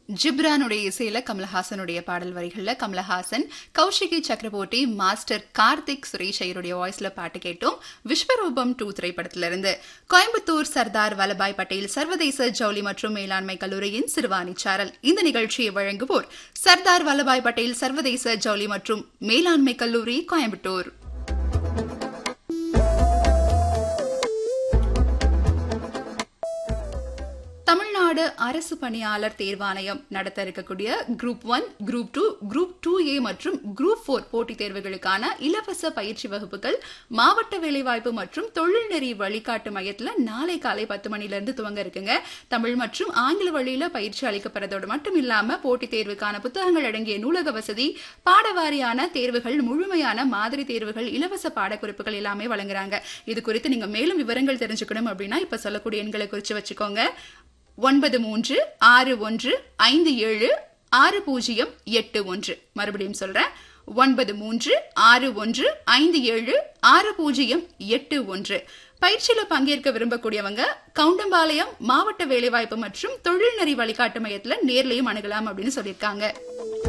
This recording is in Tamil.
ஜிப்ரானுடைய இசையில கமலஹாசனுடைய பாடல் வரிகள்ல கமலஹாசன் கௌஷிகி சக்கரவர்த்தி மாஸ்டர் கார்த்திக் சுரேஷ் ஐயருடைய வாய்ஸ்ல பாட்டு கேட்டோம் விஸ்வரூபம் டூ திரைப்படத்துல இருந்து கோயம்புத்தூர் சர்தார் வல்லபாய் பட்டேல் சர்வதேச ஜவுளி மற்றும் மேலாண்மை கல்லூரியின் சிறுவாணி சாரல் இந்த நிகழ்ச்சியை வழங்குவோர் சர்தார் வல்லபாய் பட்டேல் சர்வதேச ஜவுளி மற்றும் மேலாண்மை கல்லூரி கோயம்புத்தூர் தமிழ்நாடு அரசு பணியாளர் தேர்வாணையம் நடத்த இருக்கக்கூடிய group one group two group two A மற்றும் குரூப் போர் போட்டித் தேர்வுகளுக்கான இலவச பயிற்சி வகுப்புகள் மாவட்ட வேலைவாய்ப்பு மற்றும் தொழில்நெறி வழிகாட்டு மையத்தில் நாளை காலை பத்து மணிலிருந்து துவங்க இருக்குங்க தமிழ் மற்றும் ஆங்கில வழியில பயிற்சி அளிக்கப்படுறதோடு மட்டும் இல்லாம போட்டித் தேர்வுக்கான புத்தகங்கள் அடங்கிய நூலக வசதி பாடவாரியான தேர்வுகள் முழுமையான மாதிரி தேர்வுகள் இலவச பாடக்குறிப்புகள் எல்லாமே வழங்குறாங்க இது குறித்து நீங்க மேலும் விவரங்கள் தெரிஞ்சுக்கணும் அப்படின்னா இப்ப சொல்லக்கூடிய எண்களை குறிச்சு வச்சுக்கோங்க ஒன்பது மூன்று ஆறு ஒன்று ஐந்து ஏழு ஆறு பூஜ்ஜியம் எட்டு ஒன்று மறுபடியும் சொல்றேன் ஒன்பது மூன்று ஆறு ஒன்று ஐந்து ஏழு ஆறு பூஜ்ஜியம் எட்டு ஒன்று பயிற்சியில பங்கேற்க விரும்பக்கூடியவங்க கவுண்டம்பாளையம் மாவட்ட வேலைவாய்ப்பு மற்றும் தொழில்நெறி வழிகாட்டு மையத்துல நேர்லயும் அணுகலாம் அப்படின்னு சொல்லியிருக்காங்க